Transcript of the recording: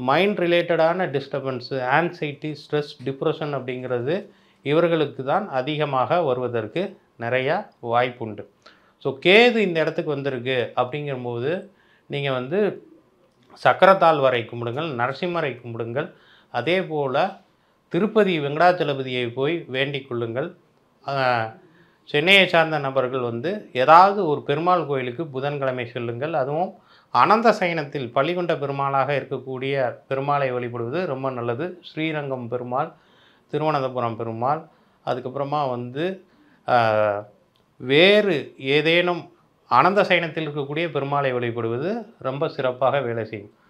mind ரிலேட்டடான disturbance anxiety stress depression அப்படிங்கிறது இவர்களுக்கு தான் அதிகமாக வருவதற்கு நிறையா வாய்ப்புண்டு ஸோ கேது இந்த இடத்துக்கு வந்திருக்கு அப்படிங்கும்போது நீங்கள் வந்து சக்கரத்தாழ்வரை கும்பிடுங்கள் நரசிம்மரை கும்பிடுங்கள் அதே போல் திருப்பதி வெங்கடாச்சலபதியை போய் வேண்டிக் கொள்ளுங்கள் ஆஹ், சென்னையை சார்ந்த நபர்கள் வந்து ஏதாவது ஒரு பெருமாள் கோயிலுக்கு புதன்கிழமை செல்லுங்கள் அதுவும் அனந்த சயனத்தில் பள்ளிகொண்ட பெருமாளாக இருக்கக்கூடிய பெருமாளை வழிபடுவது ரொம்ப நல்லது ஸ்ரீரங்கம் பெருமாள் திருவனந்தபுரம் பெருமாள் அதுக்கப்புறமா வந்து ஆஹ், வேறு ஏதேனும் அனந்த சயனத்தில் இருக்கக்கூடிய பெருமாளை வழிபடுவது ரொம்ப சிறப்பாக வேலை செய்யும்